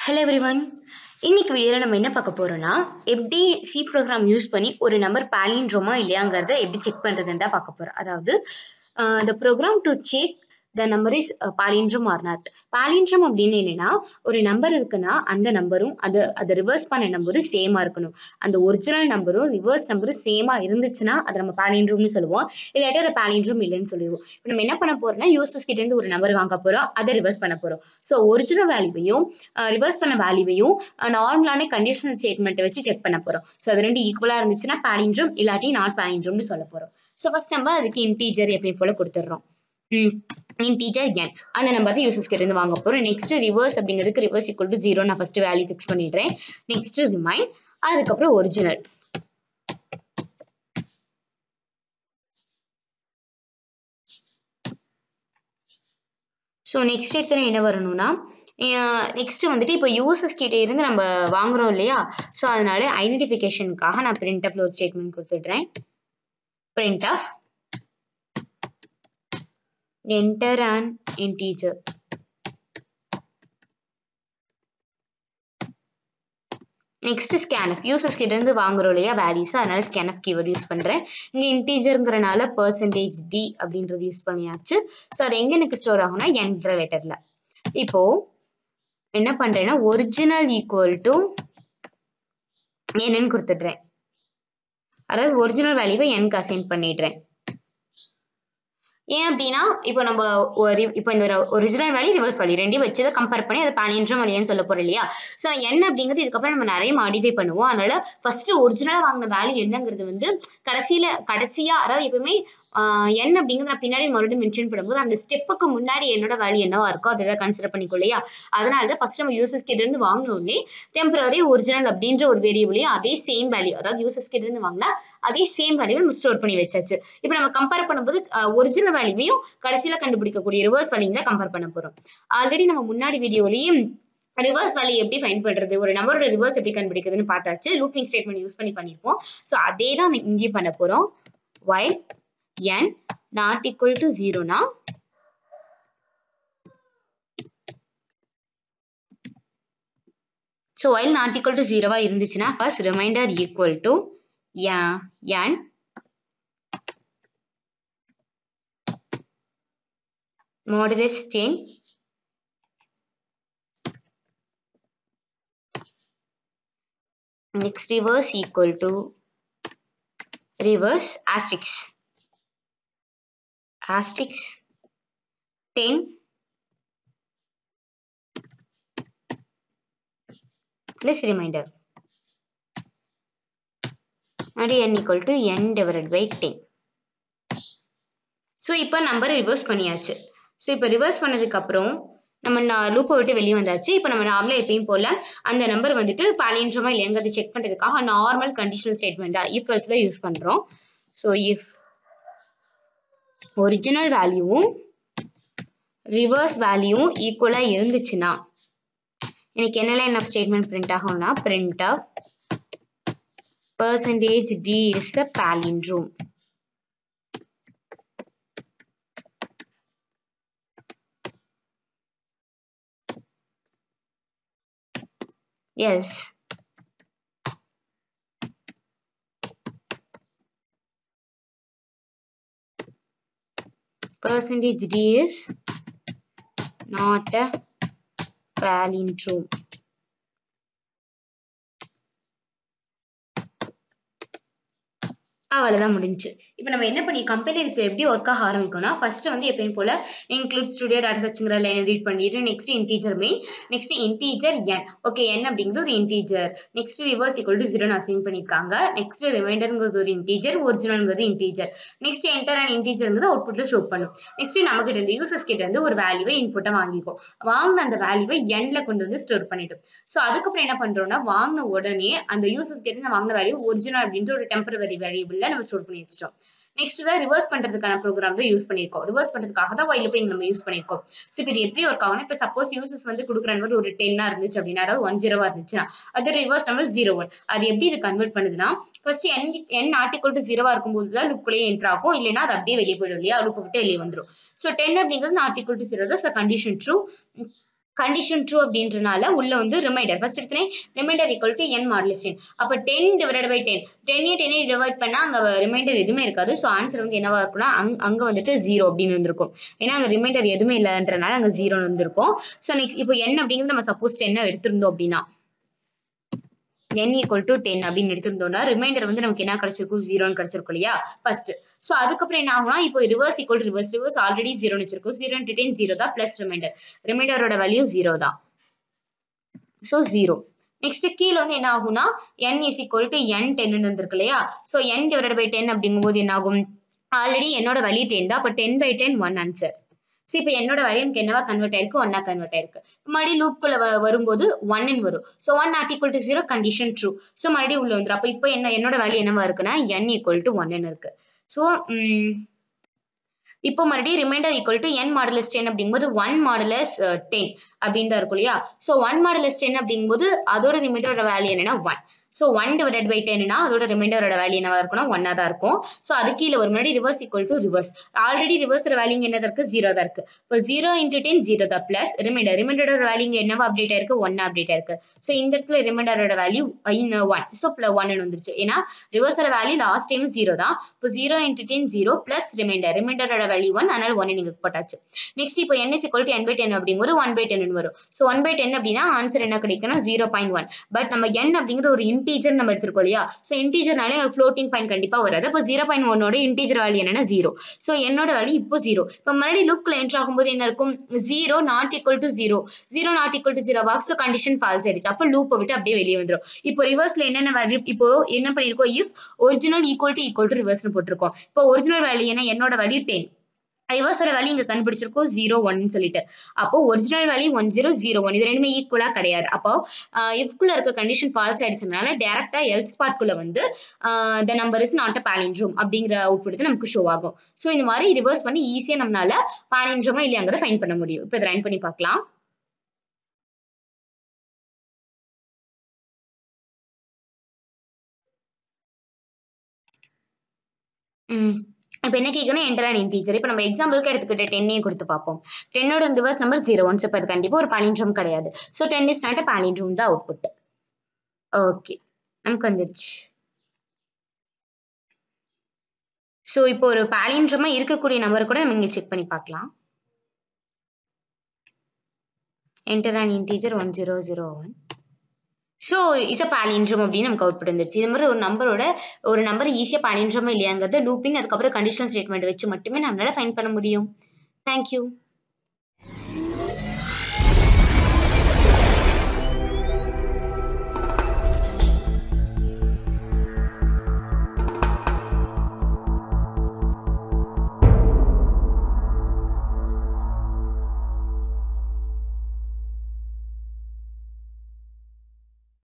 Hello everyone இன்னைக்கு வீடியோவில் நம்ம என்ன பார்க்க போறோம்னா எப்படி சி ப்ரோக்ராம் யூஸ் பண்ணி ஒரு நம்பர் பேலின்ட்ரோமா இல்லையாங்கிறத எப்படி செக் பண்ணுறதுன்னு தான் பார்க்க போகிறோம் அதாவது the program to check the number is palindrome or not palindrome அப்படின்னு என்னன்னா ஒரு நம்பர் இருக்குன்னா அந்த நம்பரும் அது அதை ரிவர்ஸ் பண்ண நம்பரும் சேமா இருக்கணும் அந்த ஒரிஜினல் நம்பரும் ரிவர்ஸ் நம்பரும் சேமா இருந்துச்சுன்னா அதை நம்ம பாலின்ட்ரம்னு சொல்லுவோம் இல்லாட்டி அதை பாலின்ட்ரம் இல்லைன்னு சொல்லிடுவோம் இப்போ நம்ம என்ன பண்ண போறோம்னா யூசர்ஸ் கிட்ட இருந்து ஒரு நம்பர் வாங்க போறோம் அதை ரிவர்ஸ் பண்ண போறோம் ஸோ ஒரிஜினல் வேல்யூவையும் ரிவர்ஸ் பண்ண வேல்யூவையும் நார்மலான கண்டிஷனல் ஸ்டேட்மெண்ட்டை வச்சு செக் பண்ண போறோம் ஸோ அது ரெண்டு ஈக்குவலா இருந்துச்சுன்னா பாலின்ட்ரம் இல்லாட்டி நாட் பாலின்ட்ரம்னு சொல்ல போறோம் ஸோ ஃபர்ஸ்ட் நம்ம அதுக்கு இன்டீஜர் எப்பயும் போல கொடுத்துட்றோம் இன்டீஜர் என் அந்த நம்பர் தான் யூசர்ஸ் கிட்ட இருந்து வாங்க போறோம் நெக்ஸ்ட் ரிவர்ஸ் அப்படிங்கிறதுக்கு ரிவர்ஸ் ஈக்குவல் டு ஜீரோ நான் ஃபர்ஸ்ட் வேல்யூ ஃபிக்ஸ் பண்ணிடுறேன் நெக்ஸ்ட் ரிமைன் அதுக்கப்புறம் ஒரிஜினல் ஸோ நெக்ஸ்ட் எடுத்துல என்ன வரணும்னா நெக்ஸ்ட் வந்துட்டு இப்போ யூசர்ஸ் கிட்ட இருந்து நம்ம வாங்குறோம் இல்லையா ஸோ அதனால ஐடென்டிஃபிகேஷனுக்காக நான் பிரிண்ட் அப்ல ஒரு ஸ்டேட்மெண்ட் கொடுத்துடுறேன் print of enter an integer next scanf users கிட்ட இருந்து வாங்குறோம் இல்லையா வேல்யூஸ் அதனால ஸ்கேனப் கீவேர்ட் யூஸ் பண்றேன் இங்க இன்டீஜர்ங்கிறனால பர்சன்டேஜ் டி அப்படின்றது யூஸ் பண்ணியாச்சு ஸோ அது எங்க எனக்கு ஸ்டோர் ஆகும்னா என்ற லெட்டர்ல இப்போ என்ன பண்றேன்னா ஒரிஜினல் ஈக்குவல் டு என்னன்னு கொடுத்துடுறேன் அதாவது ஒரிஜினல் வேல்யூவை எனக்கு அசைன் பண்ணிடுறேன் ஏன் அப்படின்னா இப்போ நம்ம ஒரு இப்போ இந்த ஒரிஜினல் வேல்யூ ரிவர்ஸ் வேல்யூ ரெண்டையும் வச்சு தான் கம்பேர் பண்ணி அதை பாலியன்றம் வழியான்னு சொல்ல போறோம் இல்லையா ஸோ என்ன அப்படிங்கிறது இதுக்கப்புறம் நம்ம நிறைய மாடிஃபை பண்ணுவோம் அதனால ஃபர்ஸ்ட் ஒரிஜினலா வாங்கின வேல்யூ என்னங்கிறது வந்து கடைசியில கடைசியா அதாவது எப்பவுமே என் அப்படிங்கிறது நான் பின்னாடி மறுபடியும் மென்ஷன் பண்ணும்போது அந்த ஸ்டெப்புக்கு முன்னாடி என்னோட வேல்யூ என்னவா இருக்கோ அதை தான் கன்சிடர் பண்ணிக்கோ இல்லையா அதனால தான் ஃபர்ஸ்ட் நம்ம யூசர்ஸ் கிட்ட இருந்து வாங்கினோடனே டெம்பரரி ஒரிஜினல் அப்படின்ற ஒரு வேரியபிளையும் அதே சேம் வேல்யூ அதாவது யூசர்ஸ் கிட்ட இருந்து வாங்கினா அதே சேம் வேல்யூ நம்ம ஸ்டோர் பண்ணி வச்சாச்சு இப்போ நம்ம கம்பேர் பண்ணும்போது ஒரிஜினல் வேல்யூவையும் கடைசியில கண்டுபிடிக்கக்கூடிய ரிவர்ஸ் வேல்யூ தான் கம்பேர் பண்ண போறோம் ஆல்ரெடி நம்ம முன்னாடி வீடியோலயும் ரிவர்ஸ் வேல்யூ எப்படி ஃபைன் பண்றது ஒரு நம்பரோட ரிவர்ஸ் எப்படி கண்டுபிடிக்கிறதுன்னு பார்த்தாச்சு லூப்பிங் ஸ்டேட்மெண்ட் யூஸ் பண்ணி பண்ணிருப்போம் ஸோ அதே தான் இங்கேயும் பண்ண போறோம் while n not equal to 0 னா so while not equal to 0 வா இருந்துச்சுன்னா first remainder equal to n modulus chain next reverse equal to reverse asterisk asterisk 10 plus remainder and n equal to n divided by 10 so இப்போ number reverse பண்ணியாச்சு so இப்போ reverse பண்ணதுக்கு அப்புறம் நம்ம லூப்பை விட்டு வெளியே வந்தாச்சு இப்போ நம்ம நார்மலாக எப்பயும் போல அந்த நம்பர் வந்துட்டு பாலியன்றமா இல்லையாங்கிறத செக் பண்ணுறதுக்காக நார்மல் கண்டிஷனல் ஸ்டேட்மெண்ட்டா இஃப் எல்ஸ் தான் யூஸ் பண்ணுறோம் ஸோ இஃப் ஒரிஜினல் வேல்யூவும் ரிவர்ஸ் வேல்யூவும் ஈக்குவலாக இருந்துச்சுன்னா எனக்கு என்ன லைன் ஆஃப் ஸ்டேட்மெண்ட் பிரிண்ட் ஆகும்னா print of percentage d is a palindrome Yes. Percentage D is not a palindrome. அவ்வளோதான் முடிஞ்சு இப்போ நம்ம என்ன பண்ணி கம்பெனியில் இப்போ எப்படி ஒர்க் ஆக ஆரம்பிக்கும்னா ஃபர்ஸ்ட் வந்து எப்பயும் போல இன்க்ளூட் ஸ்டுடியோ டாட்டா சச்சுங்கிற லைன் ரீட் பண்ணிட்டு next integer main next integer N okay N அப்படிங்கிறது ஒரு integer next reverse equal to zero assign பண்ணியிருக்காங்க நெக்ஸ்ட் ரிமைண்டருங்கிறது ஒரு இன்டீஜர் ஒரிஜினல்ங்கிறது இன்டீஜர் நெக்ஸ்ட் என்டர் அண்ட் இன்டீஜர்ங்கிறது அவுட்புட்ல ஷோ பண்ணும் நெக்ஸ்ட் நம்ம கிட்ட இருந்து யூசர்ஸ் கிட்ட இருந்து ஒரு வேல்யூவை இன்புட்டை வாங்கிக்கும் வாங்கின அந்த வேல்யூவை எண்ல கொண்டு வந்து ஸ்டோர் பண்ணிடும் ஸோ அதுக்கப்புறம் என்ன பண்றோம்னா வாங்கின உடனே அந்த யூசர்ஸ் கிட்ட இருந்து வாங்கின வேல்யூ ஒரிஜினல் அப்படின்ற ஒரு டெம்பரவரி வேரியபிள்ல நம்ம ஸ்டோர் பண்ணி வச்சிட்டோம் நெக்ஸ்ட் தான் ரிவர்ஸ் பண்றதுக்கான ப்ரோக்ராம் தான் யூஸ் பண்ணிருக்கோம் ரிவர்ஸ் பண்றதுக்காக தான் வைல் போய் நம்ம யூஸ் பண்ணிருக்கோம் ஸோ இப்போ இது எப்படி ஒர்க் ஆகும்னா இப்போ சப்போஸ் யூசர்ஸ் வந்து கொடுக்குற நம்பர் ஒரு டென்னா இருந்துச்சு அப்படின்னா அதாவது ஒன் ஜீரோவா இருந்துச்சுன்னா அது ரிவர்ஸ் நம்பர் ஜீரோ ஒன் அது எப்படி இது கன்வெர்ட் பண்ணுதுன்னா ஃபர்ஸ்ட் என் என் ஆர்டிகல் டு ஜீரோவா இருக்கும்போது தான் லுக்குள்ளேயே என்ட்ரு ஆகும் இல்லைன்னா அது அப்படியே வெளியே போயிடும் இல்லையா லுக்கு விட்டு வெளியே வந்துடும் ஸோ டென் அப்படிங்கிறது ஆர்டிகல் டு ஜீரோ தான் கண்டிஷன் ட்ரூ கண்டிஷன் ட்ரூ அப்படின்றனால உள்ள வந்து ரிமைண்டர் ஃபர்ஸ்ட் எடுத்தனே remainder equal to n modulus ten அப்போ ten divide by ten ten ten divide பண்ணா அங்க ரிமைண்டர் எதுவுமே இருக்காது ஸோ ஆன்சர் வந்து என்னவா இருக்கும்னா அங் அங்க வந்துட்டு ஜீரோ அப்படின்னு வந்திருக்கும் ஏன்னா அங்க ரிமைண்டர் எதுவுமே இல்லைன்றனால அங்க ஜீரோ வந்திருக்கும் ஸோ நெக்ஸ்ட் இப்போ என் அப்படிங்கிறது நம்ம சப்போஸ் டென் எடுத்திருந்தோம் அப்படின்னா n ஈக்குவல் டு டென் அப்படின்னு எடுத்திருந்தோம்னா ரிமைண்டர் வந்து நமக்கு என்ன கிடைச்சிருக்கும் ஜீரோன்னு கிடைச்சிருக்கும் இல்லையா ஃபர்ஸ்ட் ஸோ அதுக்கப்புறம் என்ன ஆகும்னா இப்போ reverse equal to reverse reverse already ஜீரோன்னு வச்சிருக்கோம் ஜீரோ இன்ட்டு டென் ஜீரோ தான் பிளஸ் ரிமைண்டர் ரிமைண்டரோட வேல்யூ ஜீரோ தான் ஸோ ஜீரோ நெக்ஸ்ட் கீழே வந்து என்ன ஆகும்னா n is equal to n டென்னு வந்திருக்கு இல்லையா so n divide by ten அப்படிங்கும்போது என்ன ஆகும் ஆல்ரெடி என்னோட வேல்யூ டென் தான் அப்போ ten by ten one answer so இப்போ என்னோட வேல்யூ எனக்கு என்னவா கன்வெர்ட் ஆயிருக்கு ஒன்னா கன்வெர்ட் ஆயிருக்கு மறுபடியும் லூப்குள்ள வரும்போது ஒன்னு வரும் so one not equal to zero condition true so மறுபடியும் உள்ள வந்துடும் அப்போ இப்போ என்ன என்னோட வேல்யூ என்னவா இருக்குன்னா என் ஈக்குவல் டு ஒன்னு இருக்கு ஸோ இப்போ மறுபடியும் remainder equal to n modulus ten அப்படிங்கும்போது ஒன் மாடலஸ் டென் அப்படின்னு தான் இருக்கும் இல்லையா ஸோ ஒன் மாடலஸ் டென் அப்படிங்கும்போது அதோட ரிமைண்டரோட வேல்யூ என்னன்னா one so one divide by டென்னா அதோட ரிமைண்டரோட வேல்யூ என்னவா இருக்கும்னா ஒன்னா தான் இருக்கும் ஸோ அது கீழே ஒரு முன்னாடி reverse equal to reverse already ரிவர்ஸோட வேல்யூ என்னதா இருக்கு ஜீரோ தான் இருக்கு இப்போ ஜீரோ இன்டூ டென் ஜீரோ தான் பிளஸ் ரிமைண்டர் ரிமைண்டரோட வேல்யூ என்னவா அப்டேட் ஆயிருக்கு ஒன்னா அப்டேட் ஆயிருக்கு ஸோ இந்த இடத்துல ரிமைண்டரோட value in one so plus ஒன்னு வந்துருச்சு ஏன்னா ரிவர்ஸோட வேல்யூ லாஸ்ட் டைம் ஜீரோ தான் இப்போ zero into ten zero plus remainder ரிமைண்டரோட வேல்யூ ஒன் அதனால ஒன்னு நீங்க போட்டாச்சு நெக்ஸ்ட் இப்போ n is equal to N by ten அப்படிங்கும்போது ஒன் பை டென் வரும் ஸோ ஒன் பை டென் அப்படின்னா ஆன்சர் என்ன கிடைக்கும்னா ஜீரோ பாயிண்ட் ஒன் பட் நம்ம என் அப்படிங்கிற ஒரு இன்டீஜர் நம்ம எடுத்திருக்கோம் இல்லையா ஸோ இன்டீஜர்னாலே ஃப்ளோட்டிங் பாயிண்ட் கண்டிப்பா வராது அப்போ ஜீரோ பாயிண்ட் ஒன்னோட இன்டீஜர் வேல்யூ என்னன்னா ஜீரோ ஸோ என்னோட வேல்யூ இப்போ ஜீரோ இப்போ மறுபடியும் லுக்ல என்ட்ரு ஆகும்போது என்ன இருக்கும் zero not equal to zero zero not equal to zero பாக்ஸ் கண்டிஷன் ஃபால்ஸ் ஆயிடுச்சு அப்போ லூப்பை விட்டு அப்படியே வெளியே வந்துடும் இப்போ ரிவர்ஸ்ல என்னென்ன வேல்யூ இப்போ என்ன பண்ணிருக்கோம் if original equal to equal to ரிவர்ஸ்னு போட்டிருக்கோம் இப்போ ஒரிஜினல் வேல்யூ என்ன என்னோட வேல்யூ டென் ரிவர்ஸோட வேல்யூ இங்க கண்டுபிடிச்சிருக்கோம் ஜீரோ ஒன் சொல்லிட்டு அப்போ original value one zero zero one இது ரெண்டுமே ஈக்குவலா கிடையாது அப்போ இஃப்குள்ள இருக்க கண்டிஷன் ஃபால்ஸ் ஆயிடுச்சதுனால டேரக்டா எல்ஸ் பார்ட்குள்ள வந்து the number is not a palindrome அப்படிங்கிற அவுட்புட் தான் நமக்கு ஷோ ஆகும் ஸோ இந்த மாதிரி ரிவர்ஸ் பண்ணி ஈஸியா நம்மளால பாலின்ட்ரோமா இல்லையாங்கிறத ஃபைன் பண்ண முடியும் இப்போ இதை ரன் பண்ணி பார்க்கலாம் ம் இப்போ என்ன கேட்கணும் என்டர் அண்ட் இன்டீஜர் இப்போ நம்ம எக்ஸாம்பிளுக்கு எடுத்துக்கிட்ட டென்னே கொடுத்து பார்ப்போம் டென்னோட ரிவர்ஸ் நம்பர் ஜீரோ ஒன் இப்போ அது கண்டிப்பாக ஒரு பாலின்ட்ரோம் கிடையாது so ten is not palindrome தான் அவுட்புட் ஓகே நமக்கு வந்துருச்சு ஸோ இப்போ ஒரு பாலின்ட்ரோமா இருக்கக்கூடிய நம்பர் கூட நம்ம இங்கே செக் பண்ணி பார்க்கலாம் enter an integer one zero zero one so is a palindrome அப்படின்னு நமக்கு அவுட்புட் வந்துருச்சு இது மாதிரி ஒரு நம்பரோட ஒரு நம்பர் ஈஸியாக பாலின்ட்ரமா இல்லையாங்கிறத லூப்பிங் அதுக்கப்புறம் கண்டிஷனல் ஸ்டேட்மெண்ட் வச்சு மட்டுமே நம்மளால ஃபைன் பண்ண முடியும் தேங்க்யூ